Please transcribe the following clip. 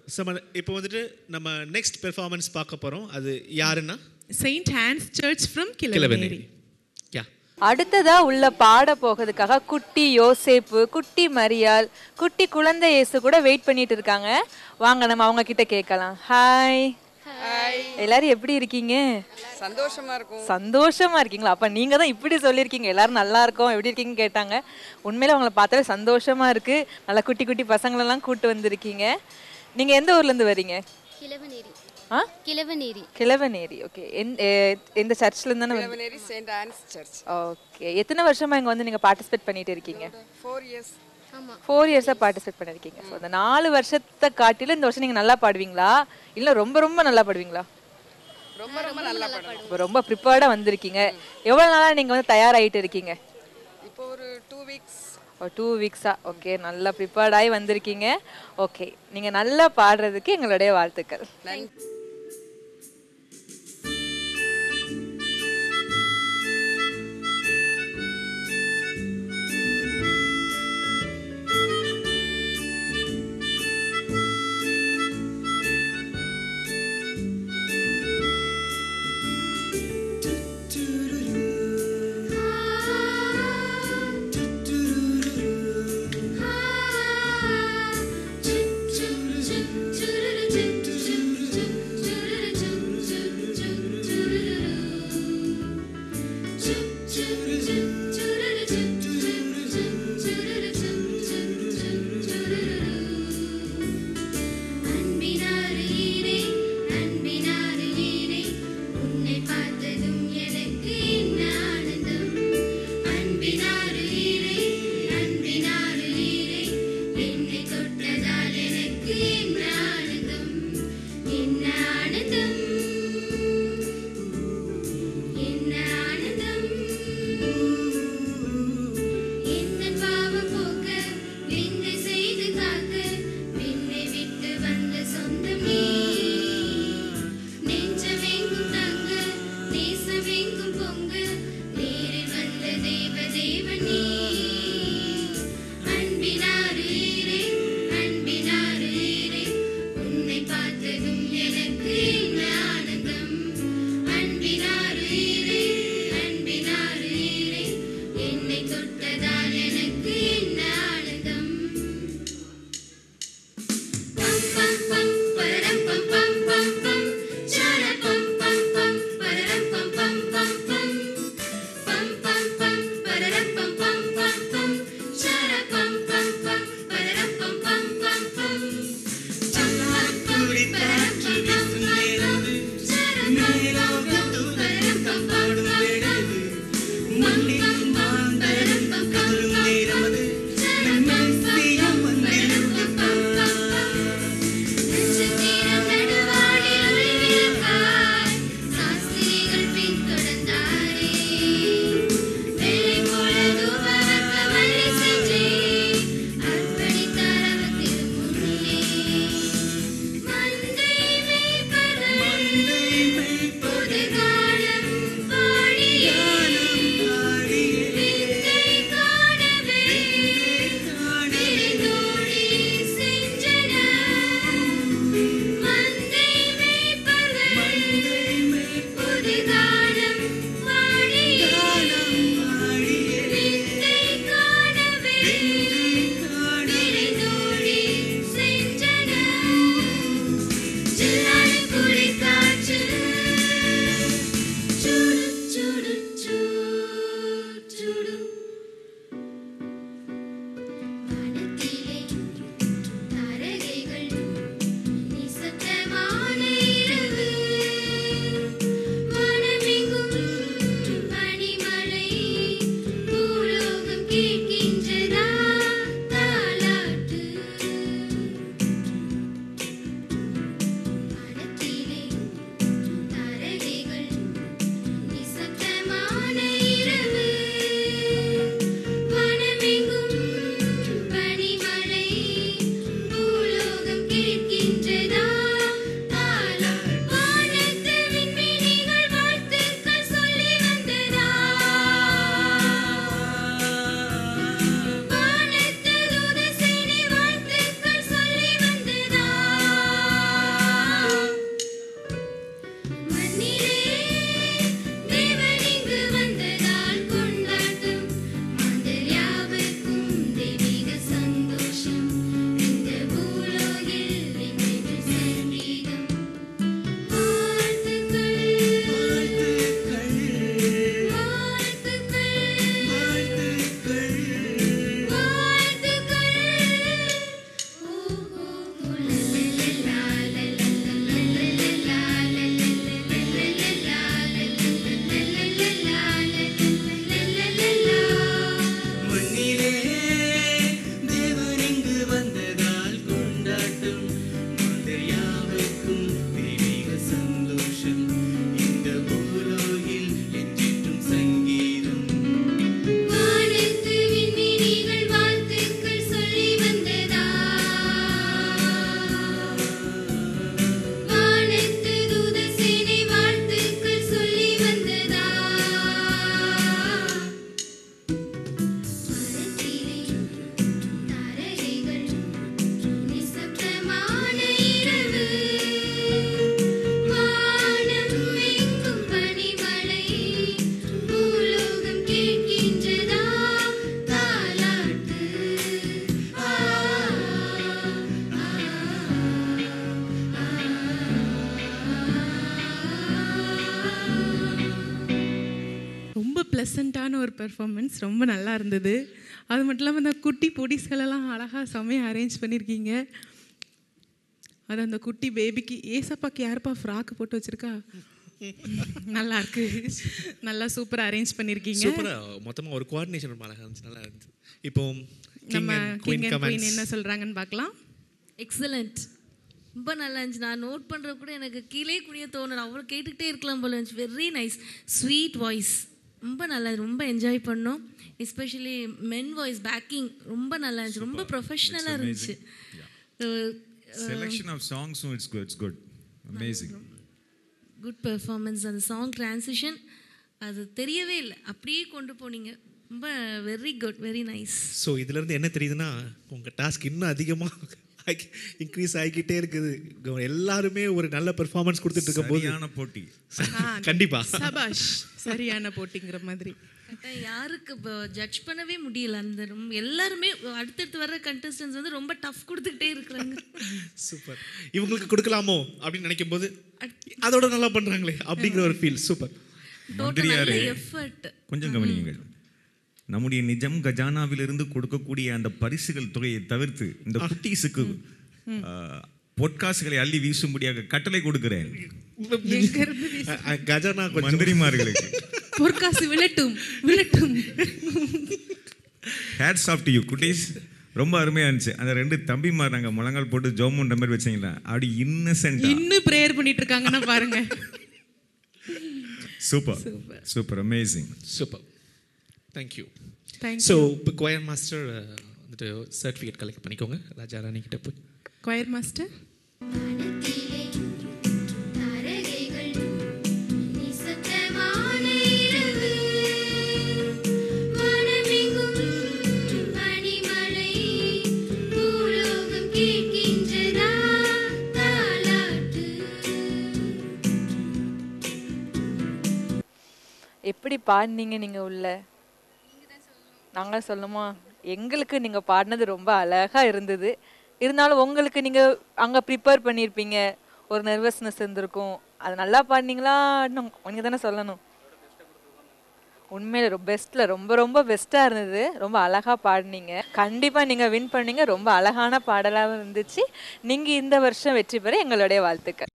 So இப்போ வந்துட்டு நம்ம நெக்ஸ்ட் பெர்ஃபார்மன்ஸ் பார்க்க போகிறோம் அது யாருன்னா Saint Anne's Church from Kizhavaneri Kilavaneri. யா அடுத்ததா உள்ள பாட போகிறதுக்காக குட்டி யோசேப்பு குட்டி மரியாள் குட்டி குழந்தை இயேசு கூட வெயிட் பண்ணிட்டு இருக்காங்க வாங்க நம்ம அவங்க கிட்ட கேட்கலாம் ஹாய் எல்லாரும் எப்படி இருக்கீங்க சந்தோஷமா இருக்கும் சந்தோஷமா இருக்கீங்களா அப்ப நீங்க தான் இப்படி சொல்லியிருக்கீங்க எல்லாரும் நல்லா இருக்கோம் எப்படி இருக்கீங்கன்னு கேட்டாங்க உண்மையில உங்களை பார்த்தாலே சந்தோஷமா இருக்கு நல்லா குட்டி குட்டி பசங்களெல்லாம் கூட்டு வந்திருக்கீங்க நீங்க எந்த ஊர்ல இருந்து வரீங்க கிழவநேரி ஆ கிழவநேரி கிழவநேரி ஓகே எந்த சர்ச்ல இருந்து தானே வந்து கிழவனேரி செயின்ட் ஆன்ஸ் சர்ச் ஓகே எத்தனை வருஷமா இங்க வந்து நீங்க பார்ட்டிசிபேட் பண்ணிட்டு இருக்கீங்க ஃபோர் இயர்ஸ் ஆமா ஃபோர் இயர்ஸாக பார்ட்டிசிபேட் பண்ணிருக்கீங்க ஸோ அந்த நாலு வருஷத்தை காட்டிலும் இந்த வருஷம் நீங்கள் நல்லா பாடுவீங்களா இல்லை ரொம்ப ரொம்ப நல்லா பாடுவீங்களா ரொம்ப ரொம்ப நல்லா படம் இப்போ ரொம்ப ப்ரிப்பேர்டாக வந்திருக்கீங்க எவ்வளோ நாளாக நீங்கள் வந்து தயாராகிட்டு இருக்கீங்க இப்போ ஒரு டூ வீக்ஸ் ஒரு டூ வீக்ஸா ஓகே நல்லா ப்ரிப்பேர்டாகி வந்திருக்கீங்க ஓகே நீங்கள் நல்லா பாடுறதுக்கு எங்களுடைய வாழ்த்துக்கள் நன்றி Thank you. மாந்தர் யாவர்க்கும் தெய்வீக சந்தோஷம் இந்த பூலோகில் ரொம்ப ப்ளசண்ட்டான ஒரு பெர்ஃபார்மன்ஸ் ரொம்ப நல்லா இருந்தது அது மட்டும் இல்லாமல் இந்த குட்டி பொடிஸ்களெல்லாம் அழகாக செம்மையாக அரேஞ்ச் பண்ணியிருக்கீங்க அது அந்த குட்டி பேபிக்கு ஏசப்பாக்கு யாருப்பா ஃப்ராக் போட்டு வச்சிருக்கா நல்லா இருக்கு நல்லா சூப்பராக அரேஞ்ச் பண்ணியிருக்கீங்க சூப்பரா மொத்தமா ஒரு கோஆர்டினேஷன் ரொம்ப அழகா இருந்துச்சு நல்லா இருந்துச்சு இப்போ நம்ம queen king and queen comments என்ன சொல்கிறாங்கன்னு பார்க்கலாம் எக்ஸலண்ட் ரொம்ப நல்லா இருந்துச்சு நான் நோட் பண்ணுற கூட எனக்கு கீழே குனிய தோணல அவ்வளோ கேட்டுக்கிட்டே இருக்கலாம் போல இருந்துச்சு வெரி நைஸ் ஸ்வீட் வாய்ஸ் ரொம்ப நல்லா ரொம்ப என்ஜாய் பண்ணோம் எஸ்பெஷலி மென் வாய்ஸ் பேக்கிங் ரொம்ப நல்லா இருந்துச்சு ரொம்ப ப்ரொஃபஷ்னலாக இருந்துச்சு Selection of songs, so it's good. It's good. Amazing. Good performance அந்த சாங் ட்ரான்சிஷன் அது தெரியவே இல்லை அப்படியே கொண்டு போனீங்க ரொம்ப very good very nice so இதுல இருந்து என்ன தெரியுதுன்னா உங்க டாஸ்க் இன்னும் அதிகமா இன்க்ரீஸ் ஆகிக்கிட்டே இருக்குது இங்க எல்லாருமே ஒரு நல்ல பெர்ஃபார்மன்ஸ் கொடுத்துட்டு இருக்கும் போது சரியான போட்டி கண்டிப்பா சபாஷ் சரியான போட்டிங்கிற மாதிரி யாருக்கு இப்போ ஜட்ஜ் பண்ணவே முடியல அந்த ரொம்ப எல்லாருமே அடுத்தடுத்து வர்ற கண்டஸ்டன்ஸ் வந்து ரொம்ப டஃப் கொடுத்துக்கிட்டே இருக்கிறாங்க சூப்பர் இவங்களுக்கு கொடுக்கலாமோ அப்படின்னு நினைக்கும் போது அதோட நல்லா பண்றாங்களே அப்படிங்கிற ஒரு ஃபீல் சூப்பர் டோட்டல் நல்ல மந்திரியாரே எஃபர்ட் கொஞ்சம் கவனியுங்கள் நம்முடைய நிஜம் கஜானாவிலிருந்து கொடுக்கக்கூடிய அந்த பரிசுகள் தொகையை தவிர்த்து இந்த குட்டீஸுக்கு பொட்காசுகளை அள்ளி வீசும்படியாக கட்டளை கொடுக்கிறேன் கஜானா கொஞ்சம் மந்திரிமார்களுக்கு பொற்காசு விழட்டும் விழட்டும் ஹேட்ஸ் ஆஃப் டு யூ குட்டீஸ் ரொம்ப அருமையா இருந்துச்சு அந்த ரெண்டு தம்பிமார் நாங்கள் முழங்கால் போட்டு ஜோமுன்ற மாதிரி வச்சீங்களா அப்படி இன்னசென்ட் இன்னும் ப்ரேயர் பண்ணிட்டு இருக்காங்கன்னா பாருங்க super super amazing super thank you thank you so இப்போ கொயர் மாஸ்டர் வந்துட்டு சர்டிஃபிகேட் கலெக்ட் பண்ணிக்கோங்க ராஜா ராணி கிட்ட போய் கொயர் மாஸ்டர் வானத்திலே தாரகைகள் நிசப்தமான இரவு வானமெங்கும் பனிமழை பூலோகம் கேட்கின்றதா தாலாட்டு எப்படி பாடினீங்க நீங்க உள்ள நாங்க சொல்லுமா எங்களுக்கு நீங்க பாடினது ரொம்ப அழகா இருந்தது இருந்தாலும் உங்களுக்கு நீங்க அங்க ப்ரிப்பேர் பண்ணியிருப்பீங்க ஒரு நர்வஸ்னஸ் இருந்திருக்கும் அது நல்லா பாடினீங்களா நீங்க தானே சொல்லணும் உண்மையில ரொம்ப பெஸ்ட்ல ரொம்ப ரொம்ப பெஸ்டா இருந்தது ரொம்ப அழகா பாடினீங்க கண்டிப்பா நீங்க வின் பண்ணீங்க ரொம்ப அழகான பாடலாகவும் இருந்துச்சு நீங்க இந்த வருஷம் வெற்றி பெற எங்களுடைய வாழ்த்துக்கள்